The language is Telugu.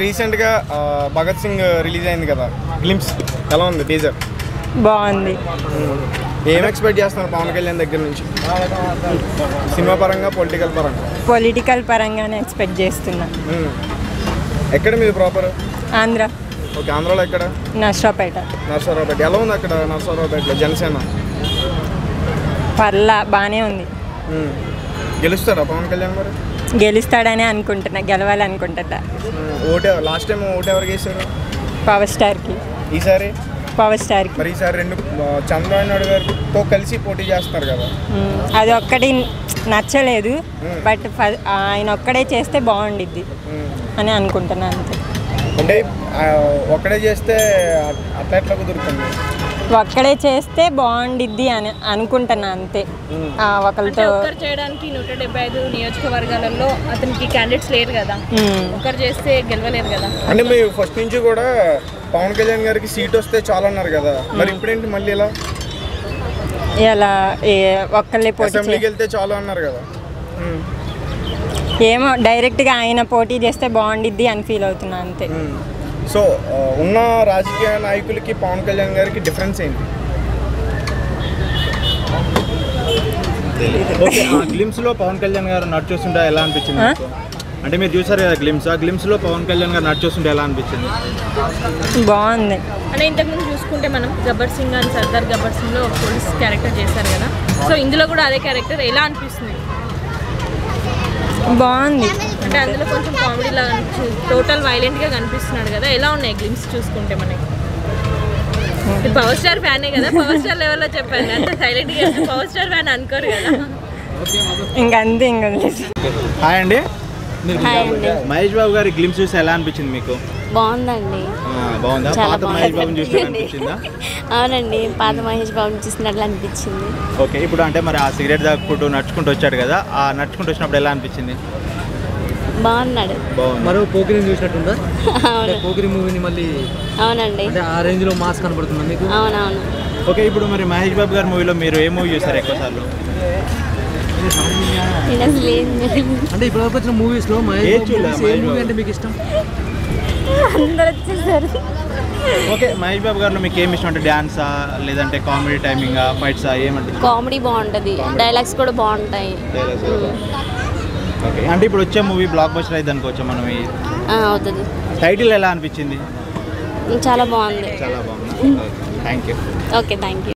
రీసెంట్గా ఆ, భగత్ సింగ్ రిలీజ్ అయింది కదా గ్లిమ్స్ ఎలా ఉంది టీజర్ బాగుంది ఏం ఎక్స్పెక్ట్ చేస్తున్నారు పవన్ కళ్యాణ్ దగ్గర నుంచి సినిమా పరంగా పొలిటికల్ పరంగా పొలిటికల్ పరంగానే ఎక్స్పెక్ట్ చేస్తున్నా మ్మ్. ఎక్కడ మీది ప్రాపర్ ఆంధ్ర ఓకే ఆంధ్రాలో ఎక్కడ నర్సరావుపేట నర్సరావుపేట ఎలా ఉంది అక్కడ నర్సరావుపేటలో జనసేన పర్లా బాగానే ఉంది మ్మ్. గెలుస్తాడా పవన్ కళ్యాణ్ మరి గెలుస్తాడని అనుకుంటున్నా గెలవాలి అనుకుంటున్నా మ్మ్. ఓటే లాస్ట్ టైం ఓటు ఎవరికి వేసారు పవర్ స్టార్కి ఈసారి పవర్ స్టార్కి మరి ఈసారి రెండు ఆ, చంద్రబాబు నాయుడు గారితో కలిసి పోటీ చేస్తున్నారు కదా మ్మ్. అది ఒక్కటి నచ్చలేదు బట్ ఫ- ఆయన ఒక్కడే చేస్తే బాగుండిద్ది మ్మ్. అని అనుకుంటున్నా అంతే అంటే ఆ, ఒక్కడే చేస్తే అట్- అట్లా ఎట్లా కుదురుతుంది ఒక్కడే చేస్తే బాగుండిద్ది అని అనుకుంటున్నా అంతే ఆ, అంటే ఒకరితో ఒక్కరు చేయడానికి నూట డెబ్బై ఐదు నియోజకవర్గాలలో అతనికి క్యాండిడేట్స్ లేరు కదా మ్మ్. ఒకరు చేస్తే గెలవలేరు కదా అంటే మీరు ఫస్ట్ నుంచి కూడా పవన్ కళ్యాణ్ గారికి సీట్ వస్తే చాలా అన్నారు కదా మరి ఇప్పుడేంటి మళ్ళీ ఇలా ఇలా ఏ- ఒక్కళ్ళే పోటీ అసెంబ్లీకి చే- వెళ్తే చాలా అన్నారు కదా మ్మ్. ఏమో డైరెక్ట్గా ఆయన పోటీ చేస్తే బాగుండిద్ది అని ఫీల్ అవుతున్నా అంతే మ్మ్. సో ఆ, ఉన్న రాజకీయ నాయకులకి పవన్ కళ్యాణ్ గారికి డిఫరెన్స్ ఏంటి ఓకే ఆ గ్లిమ్స్ లో పవన్ కళ్యాణ్ గారు నడిచొస్తుంటే ఎలా అనిపించింది మీకు అంటే మీరు చూసారు కదా గ్లిమ్స్ ఆ గ్లిమ్స్ లో పవన్ కళ్యాణ్ గారు నడిచొస్తుంటే ఎలా అనిపించింది బాగుంది అంటే ఇంతకుముందు చూసుకుంటే మనం గబ్బర్ సింగ్ అని సర్దార్ గబ్బర్ సింగ్ లో పోలీస్ క్యారెక్టర్ చేశారు కదా సో ఇందులో కూడా అదే క్యారెక్టర్ ఎలా అనిపిస్తుంది బాగుంది అంటే అందులో కొంచెం కామెడీ లాగా టోటల్ వైలెంట్ గా కనిపిస్తున్నాడు కదా ఎలా ఉన్నాయి గ్లిమ్స్ చూసుకుంటే మనకి మీరు పవర్ స్టార్ ఫ్యానే కదా పవర్ స్టార్ లెవెల్లో చెప్పాను అంటే సైలెంట్ గా పవర్ స్టార్ ఫ్యాన్ అనుకోరు కదా ఇంక అంతే ఇంక హాయ్ అండి హాయ్ అండి మహేష్ బాబు గారి గ్లిమ్స్ చూసి ఎలా అనిపించింది మీకు బాగుందండి ఆ, బాగుందా చాలా పాత మహేష్ బాబుని చూసినట్టు అనిపించిందా అవునండి పాత మహేష్ బాబుని చూసినట్లు అనిపించింది ఓకే ఇప్పుడు అంటే మరి ఆ సిగరెట్ తాక్కుంటూ నడుచుకుంటూ వచ్చాడు కదా ఆ నడుచుకుంటూ వచ్చినప్పుడు ఎలా అనిపించింది బాగున్నాడు బాగుంది మరో పోకిరిని చూసినట్టుందా అంటే అవును పోకిరి మూవీని మళ్ళీ అవునండి అంటే ఆ రేంజ్ లో మాస్ కనపడుతుందా మీకు అవునవును ఓకే ఇప్పుడు మరి మహేష్ బాబు గారి మూవీలో మీరు ఏ మూవీ చూసారు ఎక్కువ సార్లు నేను అసలు ఏం చేయను. అంటే ఇప్పుడు వరకు వచ్చిన మూవీస్ లో మహేష్ ఏది బాబు చూడలే, movies ఏ మహేష్ మూవీ బాబు. అంటే మీకు ఇష్టం అందరు వచ్చేసారు ఓకే మహేష్ బాబు గారిలో మీకు ఏమి ఇష్టం అంటే డ్యాన్సా లేదంటే కామెడీ టైమింగా ఫైట్సా ఏమంటే కామెడీ బాగుంటది డైలాగ్స్ కూడా బాగుంటాయి ఓకే అంటే ఇప్పుడు వచ్చే మూవీ బ్లాక్ బస్టర్ అయితే అనుకోవచ్చు మనం ఈ ఆ, అవుతుంది టైటిల్ ఎలా అనిపించింది చాలా బాగుంది చాలా బాగుంది thank you okay thank you